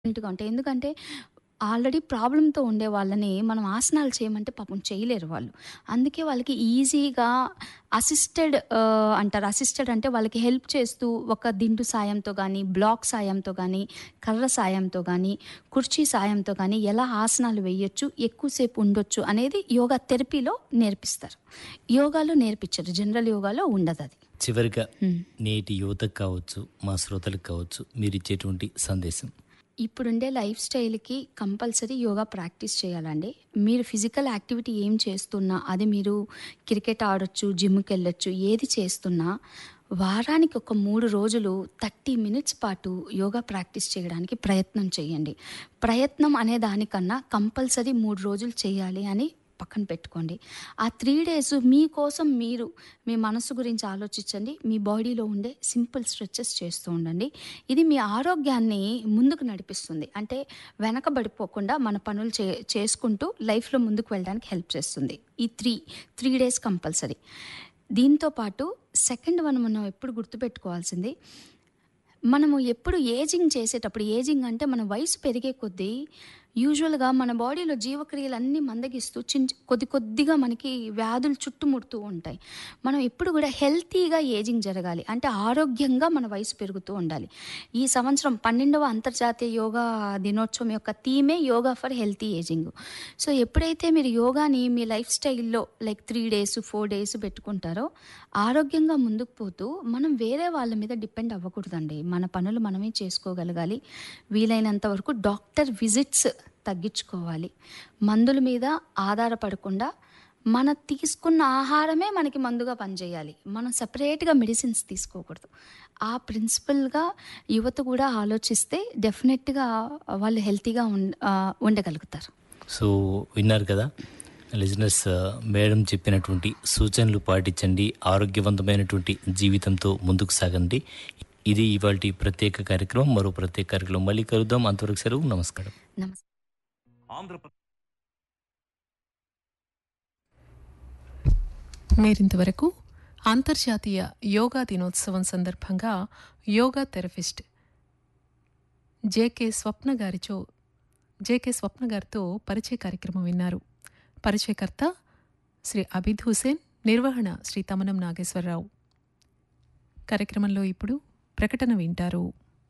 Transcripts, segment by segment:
డిఫరెంట్‌గా ఉంటాయి. ఎందుకంటే ఆల్రెడీ ప్రాబ్లమ్‌తో ఉండే వాళ్ళని మనం ఆసనాలు చేయమంటే పాపం చేయలేరు వాళ్ళు. అందుకే వాళ్ళకి ఈజీగా అసిస్టెడ్ ఆహ్, అంటారు. అసిస్టెడ్ అంటే వాళ్ళకి హెల్ప్ చేస్తూ ఒక దిండు సాయంతో గానీ, బ్లాక్ సాయంతో గానీ, కర్ర సాయంతో గానీ, కుర్చీ సాయంతో గానీ ఎలా ఆసనాలు వేయొచ్చు, ఎక్కువసేపు ఉండొచ్చు అనేది యోగా థెరపీలో నేర్పిస్తారు. యోగాలో నేర్పించరు. జనరల్ యోగాలో ఉండదది. చివరిగా హ్మ్. నేటి యువతకు కావచ్చు, మా శ్రోతలకు కావచ్చు మీరిచ్చేటువంటి సందేశం. ఇప్పుడుండే లైఫ్ స్టైల్‌కి కంపల్సరీ యోగా ప్రాక్టీస్ చేయాలండి. మీరు ఫిజికల్ యాక్టివిటీ ఏం చేస్తున్నా, అది మీరు క్రికెట్ ఆడొచ్చు, జిమ్‌కెళ్ళొచ్చు, ఏది చేస్తున్నా వారానికి ఒక 3 రోజులు 30 మినిట్స్ పాటు యోగా ప్రాక్టీస్ చేయడానికి ప్రయత్నం చేయండి. ప్రయత్నం అనే దానికన్నా కంపల్సరీ 3 రోజులు చేయాలి అని పక్కన పెట్టుకోండి. ఆ 3 డేస్ మీకోసం మీరు మీ మనసు గురించి ఆలోచించండి. మీ బాడీలో ఉండే సింపుల్ స్ట్రెచెస్ చేస్తూ ఉండండి. ఇది మీ ఆరోగ్యాన్ని ముందుకు నడిపిస్తుంది. అంటే వెనకబడిపోకుండా మన పనులు చే చేసుకుంటూ లైఫ్‌లో ముందుకు వెళ్ళడానికి హెల్ప్ చేస్తుంది. ఈ 3, 3 డేస్ కంపల్సరీ. దీంతో పాటు సెకండ్ వన్ మనం ఎప్పుడు గుర్తుపెట్టుకోవాల్సింది మనము ఎప్పుడు ఏజింగ్ చేసేటప్పుడు ఏజింగ్ అంటే మన వయసు పెరిగే కొద్దీ యూజువల్‌గా మన బాడీలో జీవక్రియలన్నీ మందగిస్తూ చిన్ కొద్ది కొద్దిగా మనకి వ్యాధులు చుట్టుముడుతూ ఉంటాయి. మనం ఎప్పుడు కూడా హెల్తీగా ఏజింగ్ జరగాలి. అంటే ఆరోగ్యంగా మన వయసు పెరుగుతూ ఉండాలి. ఈ సంవత్సరం 12వ అంతర్జాతీయ యోగా దినోత్సవం యొక్క థీమే yoga for healthy ageing. So ఎప్పుడైతే మీరు యోగాని మీ లైఫ్ స్టైల్‌లో లైక్ 3 డేస్, 4 డేస్ పెట్టుకుంటారో ఆరోగ్యంగా ముందుకు పోతూ మనం వేరే వాళ్ళ మీద డిపెండ్ అవ్వకూడదండి. మన పనులు మనమే చేసుకోగలగాలి. వీలైనంత వరకు డాక్టర్ విజిట్స్ తగ్గించుకోవాలి. మందుల మీద ఆధారపడకుండా మన తీసుకున్న ఆహారమే మనకి మందుగా పనిచేయాలి. మనం సెపరేట్‌గా మెడిసిన్స్ తీసుకోకూడదు. ఆ ప్రిన్సిపల్‌గా యువత కూడా ఆలోచిస్తే డెఫినెట్‌గా వాళ్ళు హెల్తీగా ఉం ఆహ్, ఉండగలుగుతారు. సో విన్నారు కదా! లిజనర్స్ మేడం చెప్పినటువంటి సూచనలు పాటించండి. ఆరోగ్యవంతమైనటువంటి జీవితంతో ముందుకు సాగండి. ఇది ఇవాల్టి ప్రత్యేక కార్యక్రమం. మరో ప్రత్యేక కార్యక్రమం మళ్ళీ కలుద్దాం. అంతవరకు సెలవు. నమస్కారం. నమస్తే. ఆంధ్రప్రదేశ్ మీరింతవరకు అంతర్జాతీయ యోగా దినోత్సవం సందర్భంగా యోగా థెరపిస్ట్ జేకే స్వప్న గారిచో జేకే స్వప్న గారితో పరిచయ కార్యక్రమం విన్నారు పరిచయకర్త శ్రీ అబిద్ హుసేన్ నిర్వహణ శ్రీ తమనం నాగేశ్వరరావు కార్యక్రమంలో ఇప్పుడు ప్రకటన వింటారు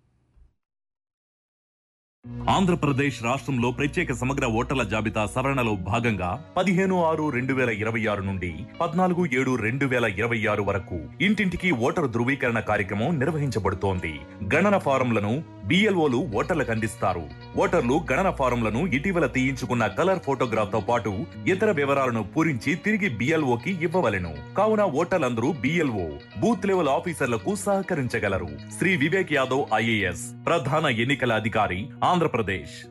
ఆంధ్రప్రదేశ్ రాష్ట్రంలో ప్రత్యేక సమగ్ర ఓటర్ల జాబితా సవరణలో భాగంగా పదిహేను ఆరు రెండు వేల ఇరవై ఆరు నుండి పద్నాలుగు ఏడు రెండు వేల ఇరవై ఆరు వరకు ఇంటింటికి ఓటరు ధృవీకరణ కార్యక్రమం నిర్వహించబడుతోంది గణన ఫారంలను బిఎల్ఓలు ఓటర్లకు అందిస్తారు ఓటర్లు గణన ఫారంలను ఇటీవల తీయించుకున్న కలర్ ఫోటోగ్రాఫ్ తో పాటు ఇతర వివరాలను పూరించి తిరిగి బిఎల్ఓకి ఇవ్వవలెను కావున ఓటర్లందరూ బిఎల్ఓ బూత్ లెవెల్ ఆఫీసర్లకు సహకరించగలరు శ్రీ వివేక్ యాదవ్ ఐఏఎస్ ప్రధాన ఎన్నికల అధికారి ఆంధ్రప్రదేశ్